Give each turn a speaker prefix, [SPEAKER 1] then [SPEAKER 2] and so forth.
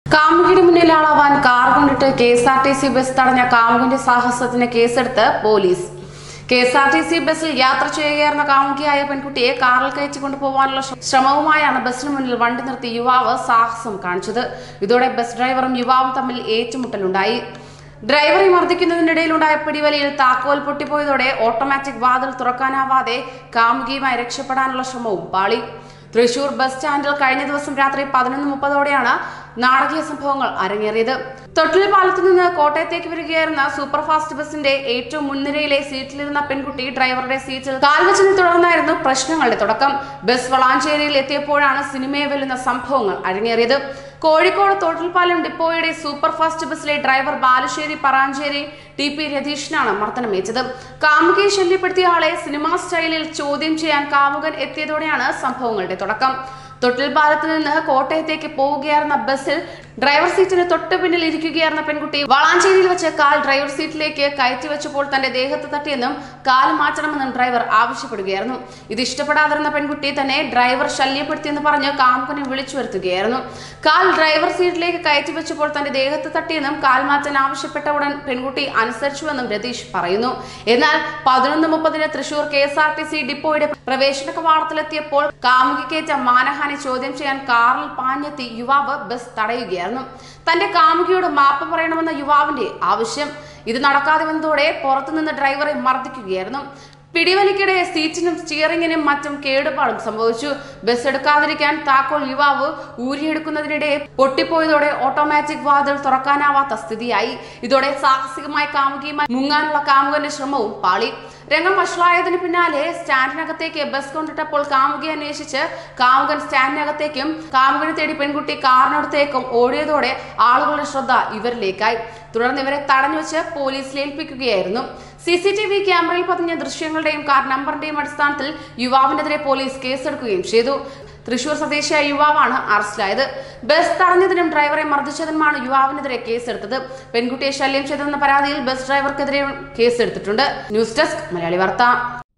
[SPEAKER 1] കാമുകിയുടെ മുന്നിൽ ആളാവാൻ കാർ കൊണ്ടിട്ട് K S R T C bus തടഞ്ഞ കാമുകിന്റെ സാഹസത്തിന് കേസെടുത്ത് police K S R T C ബസ്സിൽ യാത്ര ചെയ്യുകയായിരുന്ന കാമുകിയായ പെൺകുട്ടിയെ കാറിൽ കയറ്റി കൊണ്ടുപോകാനുള്ള ശ്ര- ശ്രമവുമായാണ് ബസ്സിന് മുന്നിൽ വണ്ടി നിർത്തി യുവാവ് സാഹസം കാണിച്ചത് ഇതോടെ ബസ് ഡ്രൈവറും യുവാവും തമ്മിൽ ഏറ്റുമുട്ടലുണ്ടായി ഡ്രൈവറെ മർദ്ദിക്കുന്നതിനിടയിലുണ്ടായ പിടിവലിയിൽ താക്കോൽ പൊട്ടിപ്പോയതോടെ ഓട്ടോമാറ്റിക് വാതിൽ തുറക്കാനാവാതെ കാമുകിയുമായി രക്ഷപ്പെടാനുള്ള ശ്രമവും പാളി തൃശൂർ ബസ് സ്റ്റാൻഡിൽ കഴിഞ്ഞ ദിവസം രാത്രി പതിനൊന്ന് മുപ്പതോടെയാണ് നാടകീയ സംഭവങ്ങൾ അരങ്ങേറിയത് തൊട്ടിൽ പാലത്തു നിന്ന് കോട്ടയത്തേക്ക് വരികയായിരുന്ന സൂപ്പർ ഫാസ്റ്റ് ബസിന്റെ ഏറ്റവും മുൻനിരയിലെ സീറ്റിലിരുന്ന പെൺകുട്ടി ഡ്രൈവറുടെ സീറ്റിൽ കാൽവച്ചതിനെ തുടർന്നായിരുന്നു പ്രശ്നങ്ങളുടെ തുടക്കം ബസ് വളാഞ്ചേരിയിൽ എത്തിയപ്പോഴാണ് സിനിമയെ വെല്ലുന്ന സംഭവങ്ങൾ അരങ്ങേറിയത് കോഴിക്കോട് തോട്ടിൽപ്പാലം ഡിപ്പോയുടെ സൂപ്പർ ഫാസ്റ്റ് ബസ്സിലെ driver Balussery Paranchery T P രതീഷിനാണ് മർദ്ദനമേറ്റത് കാമുകിയെ ശല്യപ്പെടുത്തിയ ആളെ സിനിമാ സ്റ്റൈലിൽ ചോദ്യം ചെയ്യാൻ കാമുകൻ എത്തിയതോടെയാണ് സംഭവങ്ങളുടെ തുടക്കം തൊട്ടിൽപാലത്ത് നിന്ന് കോട്ടയത്തേക്ക് പോവുകയായിരുന്ന ബസ്സിൽ ഡ്രൈവർ സീറ്റിന് തൊട്ട് പിന്നിൽ ഇരിക്കുകയായിരുന്ന പെൺകുട്ടി വളാഞ്ചേരിയിൽ വെച്ച് കാൽ ഡ്രൈവർ സീറ്റിലേക്ക് കയറ്റി വെച്ചപ്പോൾ തന്റെ ദേഹത്ത് തട്ടിയെന്നും കാൽ മാറ്റണമെന്നും ഡ്രൈവർ ആവശ്യപ്പെടുകയായിരുന്നു ഇത് ഇഷ്ടപ്പെടാതിരുന്ന പെൺകുട്ടി തന്നെ ഡ്രൈവർ ശല്യപ്പെടുത്തിയെന്ന് പറഞ്ഞ് കാമുകനെ വിളിച്ചു വരുത്തുകയായിരുന്നു കാൽ ഡ്രൈവർ സീറ്റിലേക്ക് കയറ്റി വെച്ചപ്പോൾ തന്റെ ദേഹത്ത് തട്ടിയെന്നും കാൽ മാറ്റാൻ ആവശ്യപ്പെട്ട ഉടൻ പെൺകുട്ടി അനുസരിച്ചുവെന്നും രതീഷ് പറയുന്നു എന്നാൽ പതിനൊന്ന് മുപ്പതിന് Thrissur K S R T C ഡിപ്പോയുടെ പ്രവേശന കവാടത്തിലെത്തിയപ്പോൾ കാമുകിക്കേറ്റ മാനഹാനി ചോദ്യം ചെയ്യാൻ കാറിൽ പാഞ്ഞെത്തി യുവാവ് ബസ് തടയുകയായിരുന്നു തന്റെ കാമുകിയോട് മാപ്പ് പറയണമെന്ന യുവാവിന്റെ ആവശ്യം ഇത് നടക്കാതെ വന്നതോടെ പുറത്തുനിന്ന് ഡ്രൈവറെ മർദ്ദിക്കുകയായിരുന്നു പിടിവലിക്കിടെ സീറ്റിനും സ്റ്റിയറിംഗിനും മറ്റും കേടുപാടും സംഭവിച്ചു ബസ് എടുക്കാതിരിക്കാൻ താക്കോൽ യുവാവ് ഊരിയെടുക്കുന്നതിനിടെ പൊട്ടിപ്പോയതോടെ ഓട്ടോമാറ്റിക് വാതിൽ തുറക്കാനാവാത്ത സ്ഥിതിയായി ഇതോടെ സാഹസികമായ കാമുകിയുമായി മുങ്ങാനുള്ള കാമുകന്റെ ശ്രമവും പാളി രംഗം വഷളായതിനു പിന്നാലെ സ്റ്റാൻഡിനകത്തേക്ക് ബസ് കൊണ്ടിട്ടപ്പോൾ കാമുകിയെ അന്വേഷിച്ച് കാമുകൻ സ്റ്റാൻഡിനകത്തേക്കും കാമുകനെ തേടി പെൺകുട്ടി കാറിനടുത്തേക്കും ഓടിയതോടെ ആളുകളുടെ ശ്രദ്ധ ഇവരിലേക്കായി തുടർന്ന് ഇവരെ തടഞ്ഞു വെച്ച് പോലീസിൽ ഏൽപ്പിക്കുകയായിരുന്നു സി സി ടി വി ക്യാമറയിൽ പതിഞ്ഞ ദൃശ്യങ്ങളുടെയും കാർ നമ്പറിന്റെയും അടിസ്ഥാനത്തിൽ യുവാവിനെതിരെ പോലീസ് കേസെടുക്കുകയും ചെയ്തു തൃശൂർ സ്വദേശിയായ യുവാവാണ് അറസ്റ്റിലായത് ബസ് തടഞ്ഞതിനും ഡ്രൈവറെ മർദ്ദിച്ചതിനുമാണ് യുവാവിനെതിരെ കേസെടുത്തത് പെൺകുട്ടിയെ ശല്യം ചെയ്തെന്ന പരാതിയിൽ ബസ് ഡ്രൈവർക്കെതിരെ കേസെടുത്തിട്ടുണ്ട് ന്യൂസ് ഡെസ്ക് മലയാളി വാർത്ത